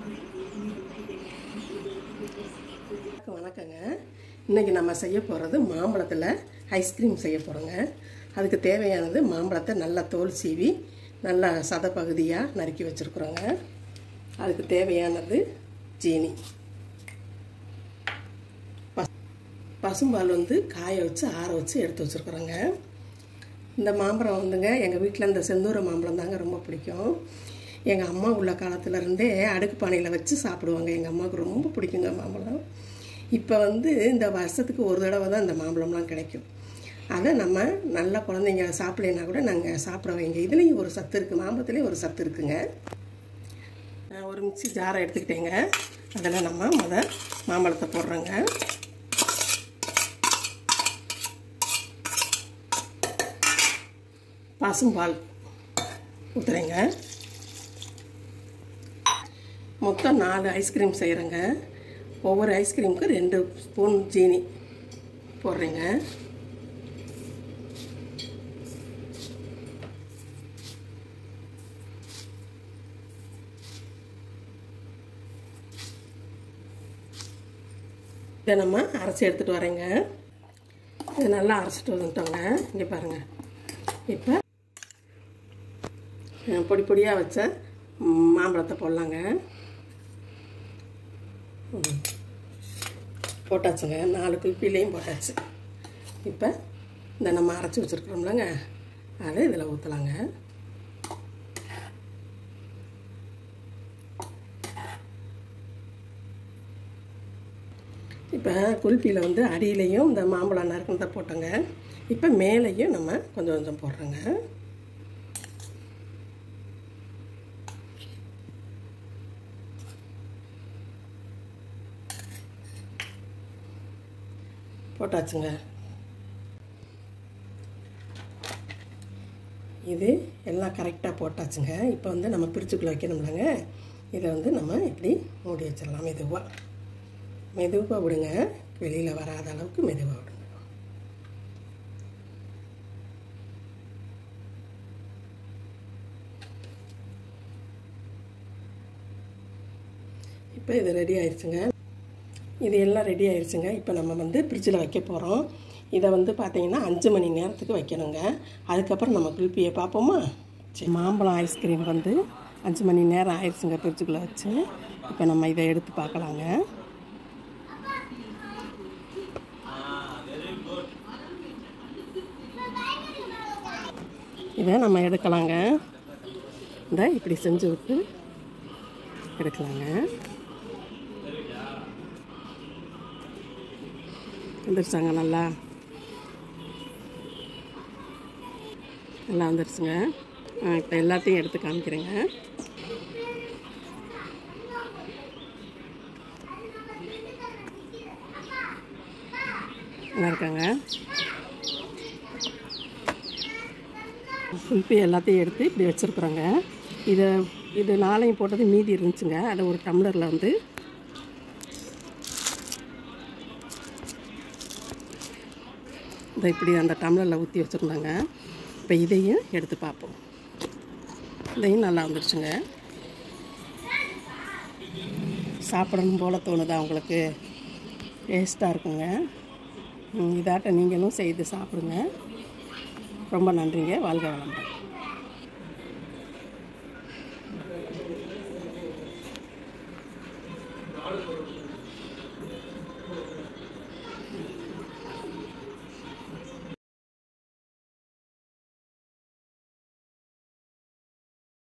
வணக்கங்க இன்றைக்கி நம்ம செய்ய போகிறது மாம்பழத்தில் ஐஸ்கிரீம் செய்ய போகிறோங்க அதுக்கு தேவையானது மாம்பழத்தை நல்லா தோல் சீவி நல்லா சத பகுதியாக நறுக்கி வச்சுருக்குறோங்க அதுக்கு தேவையானது ஜீனி பஸ் பசும்பால் வந்து காய வச்சு ஆற வச்சு எடுத்து வச்சுருக்குறோங்க இந்த மாம்பழம் வந்துங்க எங்கள் வீட்டில் இந்த செந்தூர மாம்பழம் தாங்க ரொம்ப பிடிக்கும் எங்கள் அம்மா உள்ள காலத்துல இருந்தே அடுக்கு பானையில் வச்சு சாப்பிடுவாங்க எங்கள் அம்மாவுக்கு ரொம்ப பிடிக்குங்க மாம்பழம் இப்போ வந்து இந்த வருஷத்துக்கு ஒரு தடவை தான் இந்த மாம்பழம்லாம் கிடைக்கும் அதை நம்ம நல்லா குழந்தைங்க சாப்பிடலைன்னா கூட நாங்கள் சாப்பிட வைங்க இதுலேயும் ஒரு சத்து இருக்குது மாம்பழத்துலேயும் ஒரு சத்து இருக்குங்க நான் ஒரு மிக்சி ஜாரை எடுத்துக்கிட்டேங்க அதில் நம்ம முத மாம்பழத்தை போடுறோங்க பசும்பால் ஊற்றுறேங்க மொத்தம் நாலு ஐஸ்கிரீம் செய்கிறேங்க ஒவ்வொரு ஐஸ்கிரீமுக்கு ரெண்டு ஸ்பூன் ஜீனி போடுறேங்க இதை நம்ம அரைச்சி எடுத்துகிட்டு வரேங்க இது நல்லா அரைச்சிட்டு வந்துட்டோங்க இங்கே பாருங்கள் இப்போ அஹ், பொடி பொடியாக வச்ச ம், மாம்பழத்தை போடலாங்க ம். போட்டாச்சுங்க நாலு குல்பிலையும் போட்டாச்சு இப்போ இந்த நம்ம அரைச்சி வச்சுருக்குறோம்லங்க அதை இதில் ஊற்றலாங்க இப்போ குல்பியில் வந்து அடியிலையும் இந்த மாம்பழம் நறுக்குனதை போட்டோங்க இப்போ மேலேயும் நம்ம கொஞ்சம் கொஞ்சம் போடுறோங்க போட்டாச்சுங்க இது எல்லாம் கரெக்டாக போட்டாச்சுங்க இப்போ வந்து நம்ம பிரிச்சுக்குள்ளே வைக்கணும்லங்க இதை வந்து நம்ம இப்படி மூடி வச்சிடலாம் மெதுவாக மெதுவாக விடுங்க வெளியில் வராத அளவுக்கு மெதுவாக விடுங்க இப்போ இது ரெடி ஆயிடுச்சுங்க இது எல்லாம் ரெடி ஆயிடுச்சுங்க இப்போ நம்ம வந்து ஃப்ரிட்ஜில் வைக்க போகிறோம் இதை வந்து பார்த்தீங்கன்னா அஞ்சு மணி நேரத்துக்கு வைக்கணுங்க அதுக்கப்புறம் நம்ம குல்பியை பார்ப்போமா சரி மாம்பழம் ஐஸ்கிரீம் வந்து அஞ்சு மணி நேரம் ஆயிடுச்சுங்க ஃப்ரிட்ஜுக்குள்ளே வச்சு இப்போ நம்ம இதை எடுத்து பார்க்கலாங்க இதை நம்ம எடுக்கலாங்க இந்த இப்படி செஞ்சு விட்டு எடுக்கலாங்க வந்துருச்சாங்க நல்லா நல்லா வந்துருச்சுங்க இப்போ எல்லாத்தையும் எடுத்து காமிக்கிறேங்க நல்லா இருக்காங்க குல்பி எல்லாத்தையும் எடுத்து இப்படி வச்சுருக்குறோங்க இதை இது நாளையும் போட்டது மீதி இருந்துச்சுங்க அதை ஒரு டம்ளரில் வந்து இதை இப்படி அந்த டம்ளரில் ஊற்றி வச்சுருந்தாங்க இப்போ இதையும் எடுத்து பார்ப்போம் இதையும் நல்லா வந்துருச்சுங்க சாப்பிடணும் போல் தோணுதா உங்களுக்கு டேஸ்ட்டாக இருக்குங்க ம், இதாட்ட நீங்களும் செய்து சாப்பிடுங்க ரொம்ப நன்றிங்க வாழ்க வளமுடன் நாடு